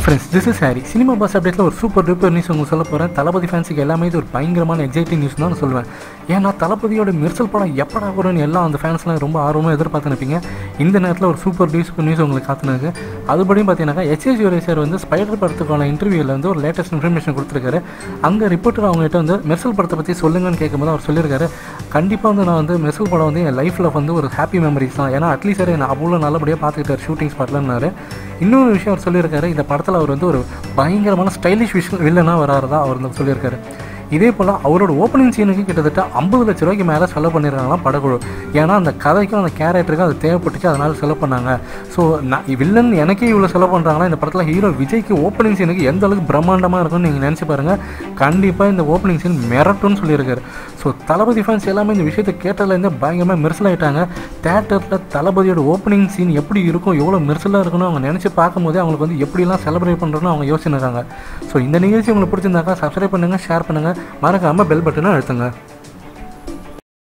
friends this is Harry cinema boss அப்டேட்டில் ஒரு super duper news உங்களுக்கு சொல்ல போகிறேன் தளபதி ஃபேன்ஸுக்கு எல்லாமே இது ஒரு பயங்கரமான எக்ஸைட்டிங் நியூஸ் தான் நான் சொல்லுவேன் ஏன்னா தளபதியோட மெர்சல் படம் எப்படா வரும்னு எல்லாம் அந்த ஃபேன்ஸ்லாம் ரொம்ப ஆர்வமாக எதிர்பார்த்துனுப்பீங்க இந்த நேரத்தில் ஒரு சூப்பர் நியூஸ் நியூஸ் உங்களுக்கு காத்துனுக்கு அதுபடியும் பார்த்தீங்கன்னா எச்எஸ் யூரேசர் வந்து ஸ்பைடர் படத்துக்கான இன்டர்வியூவில் வந்து ஒரு லேட்டஸ்ட் இன்ஃபர்மேஷன் கொடுத்துருக்காரு அங்கே ரிப்போர்ட்டர் அவங்ககிட்ட வந்து மெர்சல் படத்தை பற்றி சொல்லுங்கன்னு கேட்கும்போது அவர் சொல்லியிருக்காரு கண்டிப்பாக வந்து நான் வந்து மெர்சல் படம் வந்து என் லைஃப்பில் வந்து ஒரு ஹாப்பி மெமரிஸ் தான் ஏன்னா அட்லீஸ்ட் சார் என்ன அவ்வளோ நல்லபடியாக பார்த்துக்கிட்டார் ஷூட்டிங் ஸ்பாட்லன்னாரு இன்னொரு விஷயம் அவர் சொல்லியிருக்காரு இந்த படத்தில் அவர் வந்து ஒரு பயங்கரமான ஸ்டைலிஷ் விஷ் வில்லனாக வராறதா அவர் வந்து சொல்லியிருக்காரு இதே போல் அவரோட ஓப்பனிங் சீனுக்கு கிட்டத்தட்ட ஐம்பது லட்ச ரூபாய்க்கு மேலே செலவு பண்ணியிருக்காங்களாம் படக்குழு ஏன்னா அந்த கதைக்கும் அந்த கேரக்டருக்கும் அது தேவைப்பட்டுச்சு அதனால் செலவு பண்ணாங்க ஸோ நான் வில்லன் எனக்கே இவ்வளோ செலவு பண்ணுறாங்களா இந்த படத்தில் ஹீரோ விஜய்க்கு ஓப்பனிங் சீனுக்கு எந்த அளவுக்கு பிரம்மாண்டமாக இருக்கும்னு நீங்கள் நினச்சி பாருங்கள் கண்டிப்பாக இந்த ஓப்பனிங் சீன் மிரட்டும்னு சொல்லியிருக்காரு ஸோ தளபதி ஃபேன்ஸ் எல்லாமே இந்த விஷயத்தை கேட்டதுலேருந்து பயங்கரமாக மெர்சல் ஆகிட்டாங்க தேட்டரில் தளபதியோட ஓப்பனிங் சீன் எப்படி இருக்கும் எவ்வளோ மெர்சலாக இருக்குன்னு அவங்க நினச்சி பார்க்கும்போதே அவங்களுக்கு வந்து எப்படிலாம் செலிப்ரேட் பண்ணுறோன்னு அவங்க யோசிச்சுருக்காங்க ஸோ இந்த நிகழ்ச்சி உங்களுக்கு பிடிச்சிருந்தாக்கா சப்ஸ்கிரைப் பண்ணுங்கள் ஷேர் பண்ணுங்கள் மறக்காமல் பெல் பட்டனை அழுத்துங்க